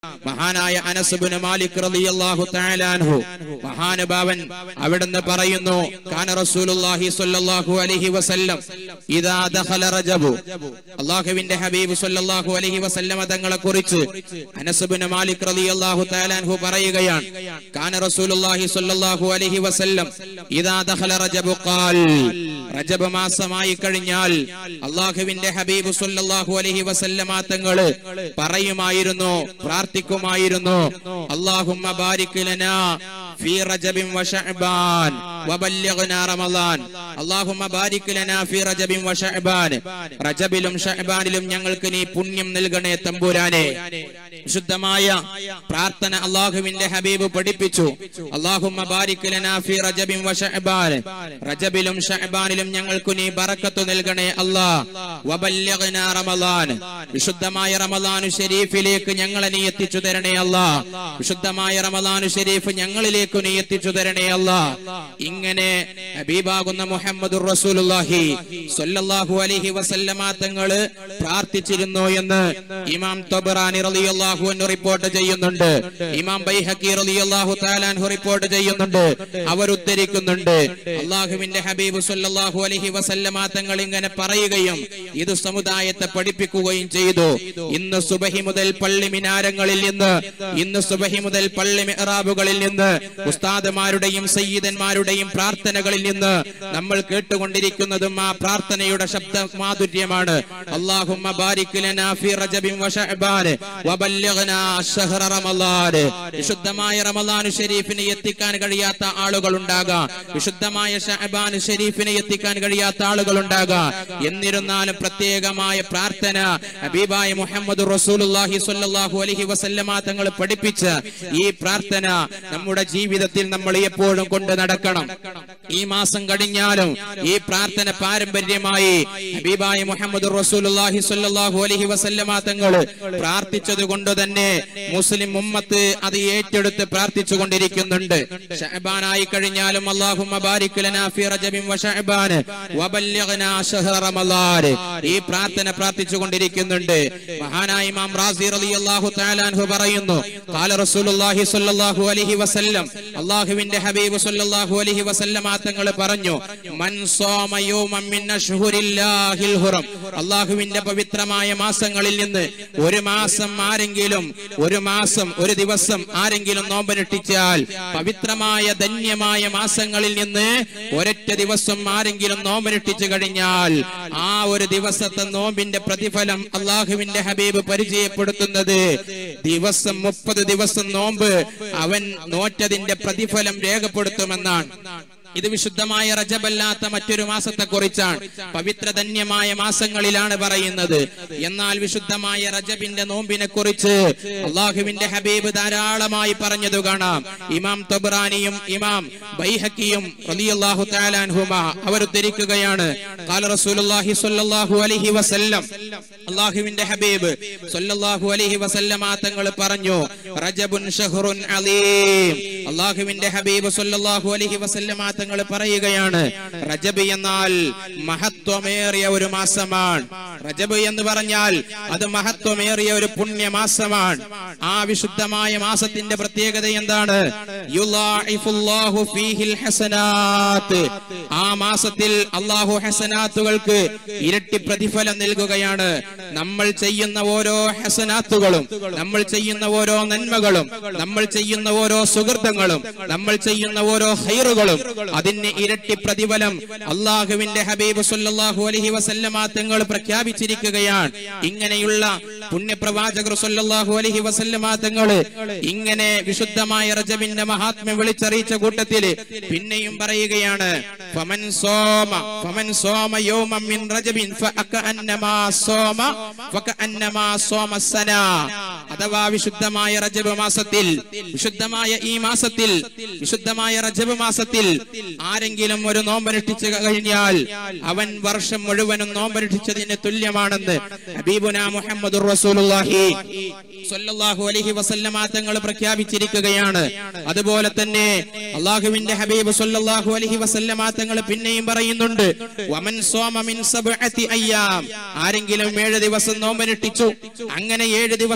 മഹാനായ അനസുബിന് മാലിക് റളിയല്ലാഹു തആല അൻഹു മഹാനുഭാവൻ അവിടുന്ന് പറയുന്നു കാന റസൂലുള്ളാഹി സ്വല്ലല്ലാഹു അലൈഹി വസല്ലം ഇദാ ദഖല റജബു അല്ലാഹുവിന്റെ ഹബീബ് സ്വല്ലല്ലാഹു അലൈഹി വസല്ലമ തങ്ങളെ കുറിച്ച് അനസുബിന് മാലിക് റളിയല്ലാഹു തആല അൻഹു പറയുകയാണ് കാന റസൂലുള്ളാഹി സ്വല്ലല്ലാഹു അലൈഹി വസല്ലം ഇദാ ദഖല റജബു ഖാൽ റജബ് മാസമായി കഴിഞ്ഞാൽ അള്ളാഹുവിന്റെ ഹബീബ് സല്ലല്ലാഹു അലൈഹി വസല്ലമ തങ്ങള് പറയുമായിരുന്നു പ്രാർത്ഥിക്കുമായിരുന്നു അല്ലാഹുമ്മ ബാരിക് ലനാ ഫീ റജബിൻ വശഅബാൻ വബല്ലിഗ്നാ റമളാൻ അല്ലാഹുമ്മ ബാരിക് ലനാ ഫീ റജബിൻ വശഅബാൻ റജബിലും ശഅബാനിലും ഞങ്ങൾക്ക് നീ പുണ്യം നൽകണേ തമ്പുരാനെ വിശുദ്ധമായ പ്രാർത്ഥന അള്ളാഹുവിന്റെ ഹബീബ് പഠിപ്പിച്ചു അല്ലാഹുമ്മ ബാരിക് ലനാ ഫീ റജബിൻ വശഅബാൻ റജബിലും ശഅബാനിലും ഞങ്ങൾക്ക് നീ ബറക്കത്ത് നൽകണേ അല്ലാ വബല്ലിഗ്നാ റമളാൻ വിശുദ്ധമായ റമളാനു ഷരീഫിലേക്ക് ഞങ്ങളെ നീ എത്തിച്ചു തരണേ അല്ലാ വിശുദ്ധമായ റമളാനു ഷരീഫ് ഞങ്ങളിലേക്ക് നീ എത്തിച്ചു തരണേ അല്ലാ ഇങ്ങനെ ഹബീബാകുന്ന മുഹമ്മദുർ റസൂലുള്ളാഹി സ്വല്ലല്ലാഹു അലൈഹി വസല്ലമ തങ്ങള് പ്രാർത്ഥിച്ചിരുന്നു എന്ന് ഇമാം തബറാനി റളിയല്ലാഹു അൻഹു റിപ്പോർട്ട് ചെയ്യുന്നുണ്ട് ഇമാം ബൈഹഖി റളിയല്ലാഹു തആല അൻഹു റിപ്പോർട്ട് ചെയ്യുന്നുണ്ട് അവർ ഉദ്ധരിക്കുന്നുണ്ട് അള്ളാഹുവിന്റെ ഹബീബ് സല്ലല്ലാഹു അലൈഹി വസല്ലമ തങ്ങൾ ഇങ്ങനെ പറയുകയും ഇത് സമുദായത്തെ പഠിപ്പിക്കുകയും ചെയ്തു ഇന്ന് സുബഹി മുതൽ പള്ളി മിനാരങ്ങളിൽ നിന്ന് ഇന്ന് സുബഹി മുതൽ പള്ളി മെഹ്റാബുകളിൽ നിന്ന് ഉസ്താദുമാരുടെയും സയ്യിദന്മാരുടെയും പ്രാർത്ഥനകളിൽ നിന്ന് നമ്മൾ കേട്ടുകൊണ്ടിരിക്കുന്നതും ആ പ്രാർത്ഥനയുടെ ശബ്ദ മാധുര്യമാണ് അല്ലാഹുമ്മ ബാരിക് ലനാ ഫീ റജബിൻ വശഅബാൻ വബല്ലിഗ്നാ ശഹ്റ റമളാൻ വിശുദ്ധമായ റമളാൻ ഷരീഫിനെ എത്തിക്കാൻ കഴിയാത്ത ആളുകൾ ഉണ്ടാകാം വിശുദ്ധമായ ഷഅബാൻ ഷരീഫിനെ എത്തിക്കാൻ കഴിയാത്ത ആളുകൾ ഉണ്ടാകാം എന്നിരുന്നാലും പ്രത്യേകമായ പ്രാർത്ഥന ഹബീബായ മുഹമ്മദ് റസൂലുള്ളാഹി സ്വല്ലല്ലാഹു അലൈഹി വസല്ലമ തങ്ങൾ പഠിപ്പിച്ച ഈ പ്രാർത്ഥന നമ്മുടെ ജീവിതത്തിൽ നമ്മൾ എപ്പോഴും കൊണ്ട് നടക്കണം ഈ മാസം കഴിഞ്ഞാലും ഈ പ്രാർത്ഥന പാരമ്പര്യമായി ഹബീബായ മുഹമ്മദ് റസൂലുള്ളാഹി സ്വല്ലല്ലാഹു അലൈഹി വസല്ലമ തങ്ങൾ പ്രാർത്ഥിച്ചത് കൊണ്ട് തന്നെ മുസ്ലിം ഉമ്മത്ത് അത് ഏറ്റെടുത്ത് പ്രാർത്ഥിച്ചു കൊണ്ടിരിക്കുന്നുണ്ട് ഷഅബാനായി കഴിഞ്ഞാലും അല്ലാഹുമ്മ ബാരിക് ലനാ ഫീ റജബിൻ വശഅബാൻ വബല്ലിഗ്നാ ശഹ്റ റമളാൻ ഈ പ്രാർത്ഥന പ്രാർത്ഥിച്ചു കൊണ്ടിരിക്കുന്നുണ്ട് മഹാനായ ഇമാം റാസി റളിയല്ലാഹു തആല അൻഹു പറയുന്നു ഖാല റസൂലുള്ളാഹി സ്വല്ലല്ലാഹു അലൈഹി വസല്ലം അല്ലാഹുവിന്റെ ഹബീബ് സ്വല്ലല്ലാഹു അലൈഹി വസല്ലമ തങ്ങൾ പറഞ്ഞു മൻ സോമ യൗമൻ മിൻ അഷ്ഹുരില്ലാഹിൽ ഹുറം അല്ലാഹുവിന്റെ പവിത്രമായ മാസങ്ങളിൽ നിന്ന് ഒരു മാസം ആരെങ്കിലും ഒരു മാസം ഒരു ദിവസം ആരെങ്കിലും നോമ്പനുഷ്ഠിച്ചാൽ പവിത്രമായ ധന്യമായ മാസങ്ങളിൽ നിന്ന് ഒരൊറ്റ ദിവസം ആരെങ്കിലും നോമ്പനുഷ്ഠിച്ചു കഴിഞ്ഞാൽ ആ ഒരു ദിവസത്തെ നോമ്പിന്റെ പ്രതിഫലം അള്ളാഹുവിന്റെ ഹബീബ് പരിചയപ്പെടുത്തുന്നത് ദിവസം മുപ്പത് ദിവസം നോമ്പ് അവൻ നോറ്റതിന്റെ പ്രതിഫലം രേഖപ്പെടുത്തുമെന്നാണ് ഇത് വിശുദ്ധമായ റജബല്ലാത്ത മറ്റൊരു മാസത്തെ കുറിച്ചാണ് പവിത്രധന്യമായ മാസങ്ങളിലാണ് പറയുന്നത് എന്നാൽ വിശുദ്ധമായ റജബിന്റെ നോമ്പിനെ കുറിച്ച് അള്ളാഹുവിന്റെ ഹബീബ് ധാരാളമായി പറഞ്ഞത് കാണാം ഇമാം തൊബ്രാനിയും ഇമാം ബൈഹക്കിയും റളിയല്ലാഹു തആല അൻഹുമ അവർ ഉദ്ധരിക്കുകയാണ് ഖാല റസൂലുള്ളാഹി സ്വല്ലല്ലാഹു അലൈഹി വസല്ലം അള്ളാഹുവിന്റെ ഹബീബ് സ്വല്ലല്ലാഹു അലൈഹി വസല്ലമ തങ്ങൾ പറഞ്ഞു റജബുൻ ഷഹ്റുൻ അലീം അള്ളാഹുവിന്റെ ഹബീബ് സ്വല്ലല്ലാഹു അലൈഹി വസല്ലമ തങ്ങൾ പറയുകയാണ് റജബ് എന്നാൽ മഹത്വമേറിയ ഒരു മാസമാണ് റജബ് എന്ന് പറഞ്ഞാൽ അത് മഹത്വമേറിയ ഒരു പുണ്യമാസമാണ് ആ വിശുദ്ധമായ മാസത്തിന്റെ പ്രത്യേകത എന്താണ് യുളാഇഫുല്ലാഹു ഫീഹിൽ ഹസനാത്ത് ആ മാസത്തിൽ അള്ളാഹു ഹസനാത്തുകൾക്ക് ഇരട്ടി പ്രതിഫലം നൽകുകയാണ് നമ്മൾ ചെയ്യുന്ന ഓരോ ഹസനാത്തുകളും നമ്മൾ ചെയ്യുന്ന ഓരോ നന്മകളും നമ്മൾ ചെയ്യുന്ന ഓരോ സുഹൃത്തങ്ങളും നമ്മൾ ചെയ്യുന്ന ഓരോ ഹൈറുകളും അതിന് ഇരട്ടി പ്രതിഫലം അള്ളാഹുവിന്റെ ഹബീബ് സല്ലല്ലാഹു അലൈഹി വസല്ലമ തങ്ങൾ പ്രഖ്യാപിച്ചിരിക്കുകയാണ് ഇങ്ങനെയുള്ള പുണ്യപ്രവാചകർ സല്ലല്ലാഹു അലൈഹി വസല്ലമ തങ്ങൾ ഇങ്ങനെ വിശുദ്ധമായ റജബിന്റെ മഹാത്മ്യം വിളിച്ചറിയിച്ച കൂട്ടത്തില് പിന്നെയും പറയുകയാണ് ഫമൻ സോമ ഫമൻ സോമ യൗമൻ മിൻ റജബിൻ ഫഅകഅന്നമാ സോമ ഫകഅന്നമാ സോമ സന അഥവാ വിശുദ്ധമായ റജബ് മാസത്തിൽ വിശുദ്ധമായ ഈ മാസത്തിൽ വിശുദ്ധമായ റജബ് മാസത്തിൽ ആരെങ്കിലും ഒരു നോമ്പനുഷ്ഠിച്ചു കഴിഞ്ഞാൽ അവൻ വർഷം മുഴുവനും നോമ്പനുഷ്ഠിച്ചതിന് തുല്യമാണെന്ന് ഹബീബുന മുഹമ്മദ് റസൂലുള്ളാഹി സ്വല്ലല്ലാഹു അലൈഹി വസല്ലമ തങ്ങൾ പ്രഖ്യാപിച്ചിരിക്കുകയാണ് അതുപോലെ തന്നെ അള്ളാഹുവിന്റെ ഹബീബ് സ്വല്ലല്ലാഹു അലൈഹി വസല്ലമ തങ്ങൾ പിന്നെയും പറയുന്നുണ്ട് വമൻ സോമ മിൻ സബ്അത്തി അയ്യാം ആരെങ്കിലും ഏഴ് ദിവസം നോമ്പനുഷ്ഠിച്ചു അങ്ങനെ ഏഴ് ദിവസം നോമ്പനുഷ്ഠിച്ചു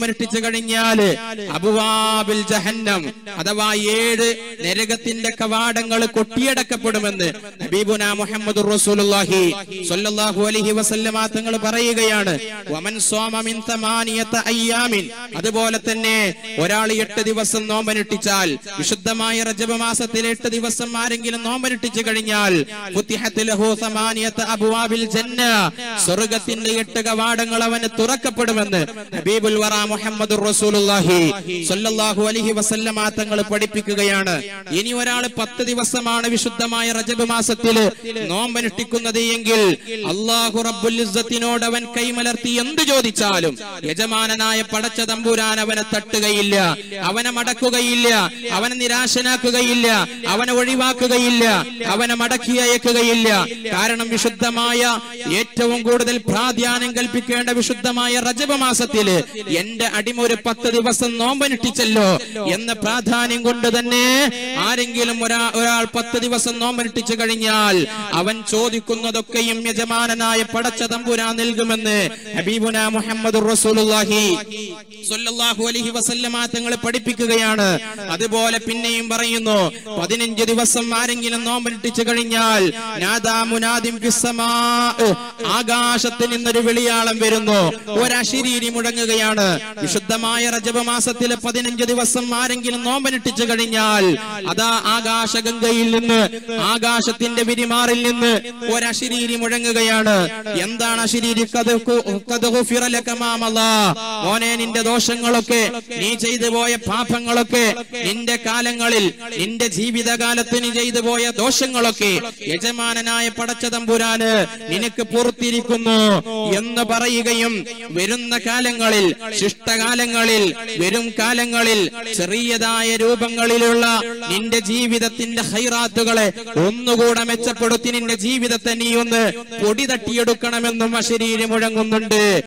നോമ്പനുഷ്ഠിച്ചു കഴിഞ്ഞാൽ അബുവാബിൽ ജഹന്നം അഥവാ ഏഴ് നരകത്തിന്റെ കവാടങ്ങൾ കൊട്ടിയടക്കപ്പെടുമെന്ന് ഹബീബുന മുഹമ്മദ് റസൂലുള്ളാഹി സ്വല്ലല്ലാഹു അലൈഹി വസല്ലമ തങ്ങൾ പറയുകയാണ് വമൻ സ്വാമ മിൻ തമാനിയത അയ്യാമിൻ അതുപോലെ തന്നെ ഒരാൾ എട്ട് ദിവസം നോമ്പനുഷ്ഠിച്ചാൽ വിശുദ്ധമായ റജബ മാസത്തിൽ എട്ട് ദിവസം ആരെങ്കിലും നോമ്പനുഷ്ഠിച്ചു കഴിഞ്ഞാൽ ഫുത്തിഹത്ത് ലഹു തമാനിയത അബ്വാബിൽ ജന്ന സ്വർഗ്ഗത്തിന്റെ എട്ട് കവാടങ്ങൾ അവന് തുറക്കപ്പെടുമെന്ന് ഹബീബുൽ വറ മുഹമ്മദ് റസൂലുള്ളാഹി സ്വല്ലല്ലാഹു അലൈഹി വസല്ലമ തങ്ങൾ പഠിപ്പിക്കുകയാണ് ഇനി ഒരാൾ പത്ത് ദിവസമാണ് വിശുദ്ധമായ റജബ് മാസത്തില് നോമ്പനുഷ്ഠിക്കുന്നത് എങ്കിൽ അള്ളാഹു റബ്ബുൽ ഇസ്സത്തിനോട് അവൻ കൈമലർത്തി എന്ത് ചോദിച്ചാലും യജമാനനായ പടച്ച തമ്പുരാൻ അവനെ തട്ടുകയില്ല അവനെ മടക്കുകയില്ല അവനെ നിരാശനാക്കുകയില്ല അവനെ ഒഴിവാക്കുകയില്ല അവനെ മടക്കി അയക്കുകയില്ല കാരണം വിശുദ്ധമായ ഏറ്റവും കൂടുതൽ പ്രാധാന്യം കൽപ്പിക്കേണ്ട വിശുദ്ധമായ റജബ മാസത്തില് എന്റെ അടിമ ഒരു പത്ത് ദിവസം നോമ്പനുഷ്ഠിച്ചല്ലോ എന്ന പ്രാധാന്യം കൊണ്ട് തന്നെ ആരെങ്കിലും ഒരാ ഒരാൾ പത്ത് ദിവസം നോമ്പനുഷ്ഠിച്ചു കഴിഞ്ഞാൽ അവൻ ചോദിക്കുന്നതൊക്കെയും യജമാനനായ പടച്ച തമ്പുരാ നൽകുമെന്ന് ഹബീബുന മുഹമ്മദ് റസൂലുള്ളാഹി സ്വല്ലല്ലാഹു അലൈഹി വസല്ലമ തങ്ങൾ പഠിപ്പിക്കുകയാണ് അതുപോലെ പിന്നെയും പറയുന്നു പതിനഞ്ച് ദിവസം ആരെങ്കിലും നോമ്പനുഷ്ഠിച്ചു കഴിഞ്ഞാൽ നാദാ മുനാദിം ഫിസ്സമാ ആകാശത്ത് നിന്നൊരു വിളിയാളം വരുന്നു ഒരശരീരി മുഴങ്ങുകയാണ് വിശുദ്ധമായ റജബ മാസത്തിലെ പതിനഞ്ച് ദിവസം ആരെങ്കിലും നോമ്പനുഷ്ഠിച്ചു കഴിഞ്ഞാൽ അതാ ആകാശഗംഗയിൽ നിന്ന് ആകാശത്തിന്റെ വിരിമാറിൽ നിന്ന് ഒരശരീരി മുഴങ്ങുകയാണ് എന്താണ് അശരീരി മോനെ നിന്റെ ദോഷങ്ങളൊക്കെ നീ ചെയ്തു പോയ പാപങ്ങളൊക്കെ നിന്റെ കാലങ്ങളിൽ നിന്റെ ജീവിതകാലത്ത് നീ ചെയ്തു പോയ ദോഷങ്ങളൊക്കെ യജമാനനായ പടച്ച തമ്പുരാന് നിനക്ക് പുറത്തിരിക്കുന്നു എന്ന് പറയുകയും വരുന്ന കാലങ്ങളിൽ ശിഷ്ടകാലങ്ങളിൽ വരും കാലങ്ങളിൽ ചെറിയതായ രൂപങ്ങളിലുള്ള നിന്റെ ജീവിതത്തിന്റെ ഹൈറാത്തുകളെ ഒന്നുകൂടെ മെച്ചപ്പെടുത്തി നിന്റെ ജീവിതത്തെ നീ ഒന്ന് പൊടി തട്ടിയെടുക്കണമെന്നും അശരീരം മുഴങ്ങുന്നുണ്ട്